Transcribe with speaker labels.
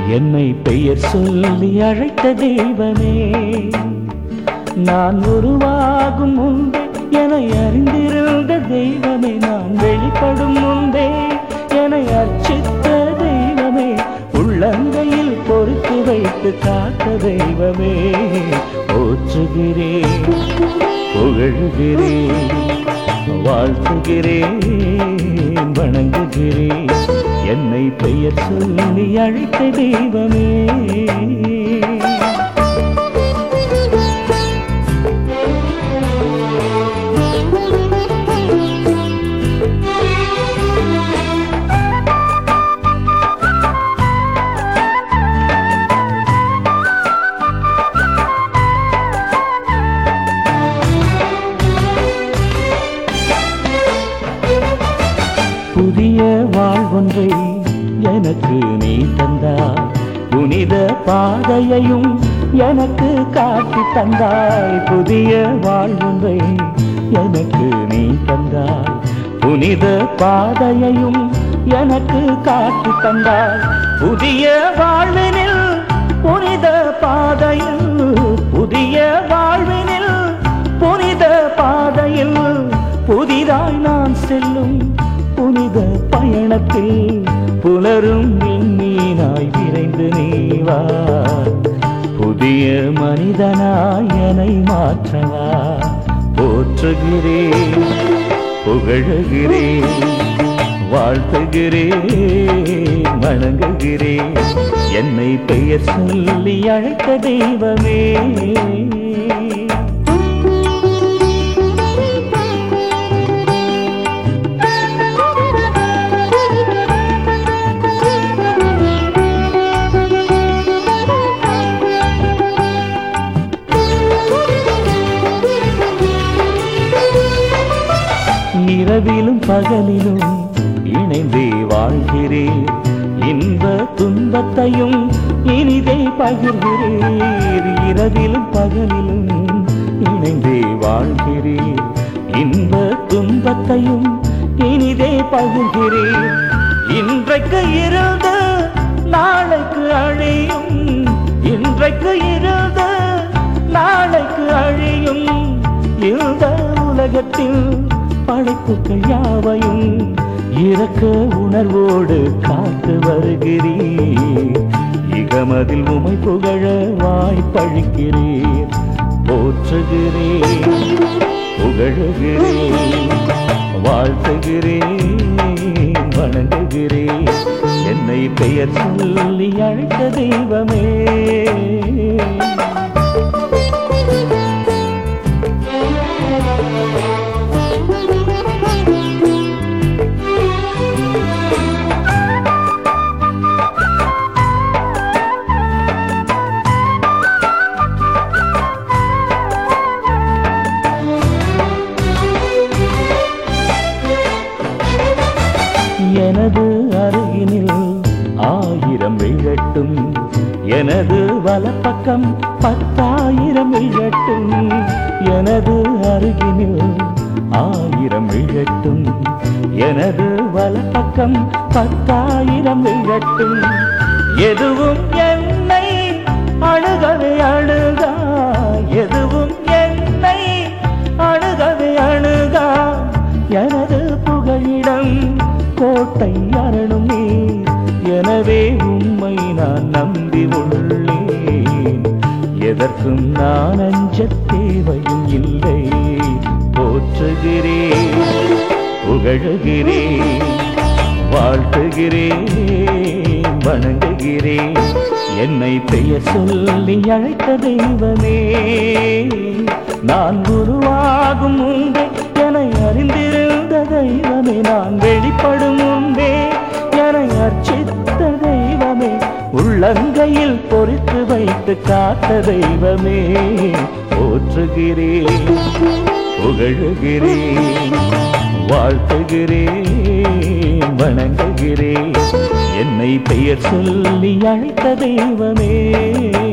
Speaker 1: என்னை பெயர் சொல்லி அழைத்த தெய்வமே நான் உருவாகும் முன்பே என்னை அறிந்திருந்த தெய்வமே நான் வெளிப்படும் முன்பே என்னை அர்ச்சித்த தெய்வமே உள்ளங்கையில் பொறுத்து வைத்து காத்த தெய்வமே போற்றுகிறேன் புகழுகிறேன் வாழ்த்துகிறேன் வணங்குகிறேன் என்னை பெயர் சொல்லி அழைத்த தெய்வமே புதிய வாழ்வொன்றை எனக்கு நீ தந்தாய் புனித பாதையையும் எனக்கு காட்டி தந்தாய் புதிய வாழ்வொன்றை எனக்கு நீ தந்தாய் புனித பாதையையும் எனக்கு காட்டி தந்தாய் புதிய வாழ்வினில் புனித பாதையில் புதிய வாழ்வினில் புனித பாதையில் புதிதாய் நான் செல்லும் புனித பயணத்தில் புலரும் விண்மீனாய் விரைந்து நீவா புதிய மனிதனாய் என்னை மாற்றவா போற்றுகிறேன் புகழுகிறேன் வாழ்த்துகிறேன் வணங்குகிறேன் என்னை பெயர் சொல்லி அழைத்த தெய்வமே இரவிலும் பகலிலும் இணைந்தே வாழ்கிறேன் இன்ப துன்பத்தையும் இனிதே பகிர்கிறேன் இரவிலும் பகலிலும் இணைந்தே வாழ்கிறேன் இன்ப துன்பத்தையும் இனிதே பகிர்கிறேன் இன்றைக்கு இருந்து நாளைக்கு அழியும் இன்றைக்கு இருந்து நாளைக்கு அழியும் இந்த உலகத்தில் படைப்புகள் யாவையும் இறக்க உணர்வோடு காத்து வருகிறீர் இகமதில் உமை புகழ வாய்ப்பழிக்கிறீர் போற்றுகிறேன் புகழுகிறேன் வாழ்த்துகிறேன் வணங்குகிறேன் என்னை பெயர் சொல்லி அழைத்த தெய்வமே எனது அருகினில் ஆயிரம் விழட்டும் எனது வலப்பக்கம் பத்தாயிரம் விழட்டும் எனது அருகினில் ஆயிரம் விழட்டும் எனது வலப்பக்கம் பத்தாயிரம் விழட்டும் எதுவும் என்னை அழுகவே அழுகா எதுவும் என்னை அழுகவே அழுகா எனது புகழிடம் கோட்டை அரணும் நீர் எனவே உம்மை நான் நம்பி உள்ளேன் எதற்கும் நான் அஞ்ச தேவையும் இல்லை போற்றுகிறேன் புகழுகிறேன் வாழ்த்துகிறேன் வணங்குகிறேன். வணங்குகிறேன் என்னை பெயர் சொல்லி அழைத்த தெய்வமே நான் உருவாகும் முன்பே என்னை அறிந்திருந்த தெய்வமே நான் வெளிப்படும் முன்பே என்னை அர்ச்சித்த தெய்வமே உள்ளங்கையில் பொறித்து வைத்து காத்த தெய்வமே போற்றுகிறேன் புகழுகிறேன் வாழ்த்துகிறேன் வணங்குகிறேன் என்னை பெயர் சொல்லி அழைத்த தெய்வமே